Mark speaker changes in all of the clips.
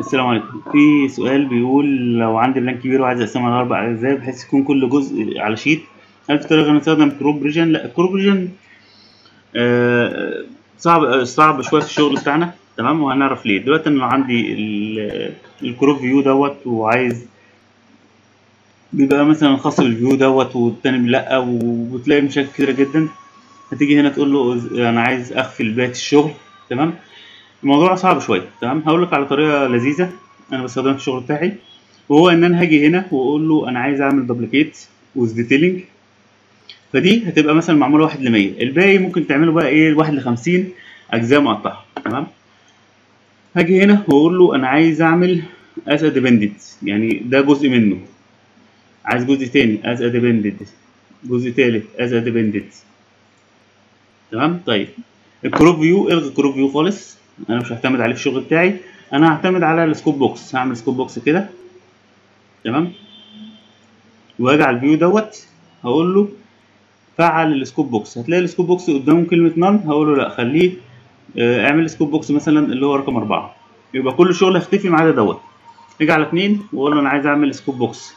Speaker 1: السلام عليكم في سؤال بيقول لو عندي بلان كبير وعايز اقسمه على اربع اجزاء بحيث يكون كل جزء على شيت هل في طريقه نستخدم كروب ريجن لا الكروب ريجن آه صعب صعب شويه في الشغل بتاعنا تمام وهنعرف ليه دلوقتي انا عندي ال- الكروب فيو دوت وعايز بيبقى مثلا خاص بالفيو دوت والتاني لا وبتلاقي مشاكل كتيره جدا هتيجي هنا تقول له انا عايز اخفي بقيه الشغل تمام الموضوع صعب شويه تمام هقول لك على طريقه لذيذه انا بستخدمها في الشغل بتاعي وهو ان انا هاجي هنا واقول له انا عايز اعمل دبليكيت وذ ديتيلنج فدي هتبقى مثلا معموله واحد ل 100 الباقي ممكن تعمله بقى ايه واحد ل 50 اجزاء مقطعه تمام هاجي هنا واقول له انا عايز اعمل از ديبندنت يعني ده جزء منه عايز جزء تاني از ديبندنت جزء تالت از ديبندنت تمام طيب الكروب فيو الغي الكروب فيو خالص انا مش هعتمد عليه في الشغل بتاعي انا هعتمد على السكوب بوكس هعمل سكوب بوكس كده تمام واجي على الفيو دوت هقول له فعل السكوب بوكس هتلاقي السكوب بوكس قدامه كلمه نان هقول له لا خليه آه، اعمل سكوب بوكس مثلا اللي هو رقم أربعة يبقى كل شغل هيختفي ما عدا دوت اجي على اتنين واقول له انا عايز اعمل سكوب بوكس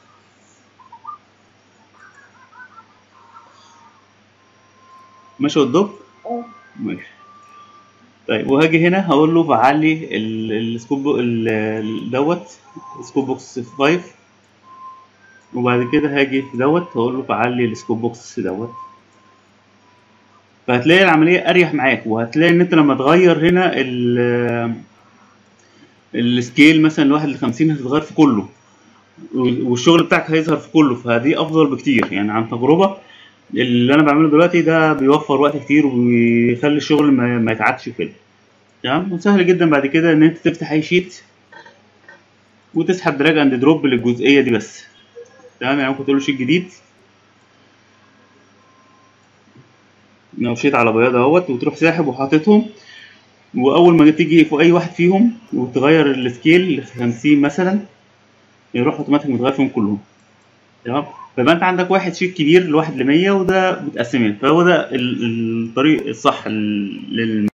Speaker 1: ماشي والدب
Speaker 2: اه
Speaker 1: ماشي طيب وهاجي هنا هقول له فعل لي ال- السكوب بو- ال- ال- دوت سكوب بوكس 5 وبعد كده هاجي في دوت هقول له فعل لي السكوب بوكس دوت فهتلاقي العملية أريح معاك وهتلاقي إن أنت لما تغير هنا ال السكيل مثلا لواحد لخمسين هتتغير في كله والشغل بتاعك هيظهر في كله فدي أفضل بكتير يعني عن تجربة اللي أنا بعمله دلوقتي ده بيوفر وقت كتير وبيخلي الشغل ما, ما يتعدش كده تمام وسهل جدا بعد كده إن أنت تفتح أي شيت وتسحب دراج اند دروب للجزئية دي بس تمام يعني ممكن تقول له شيت جديد لو شيت على بياض اهوت وتروح ساحب وحاططهم واول ما تيجي في اي واحد فيهم وتغير السكيل ل 50 مثلا يروح اوتوماتيك متغير فيهم كلهم تمام فيبقى انت عندك واحد شيت كبير لواحد ل 100 وده متقسمين فهو ده ال- الطريق الصح لل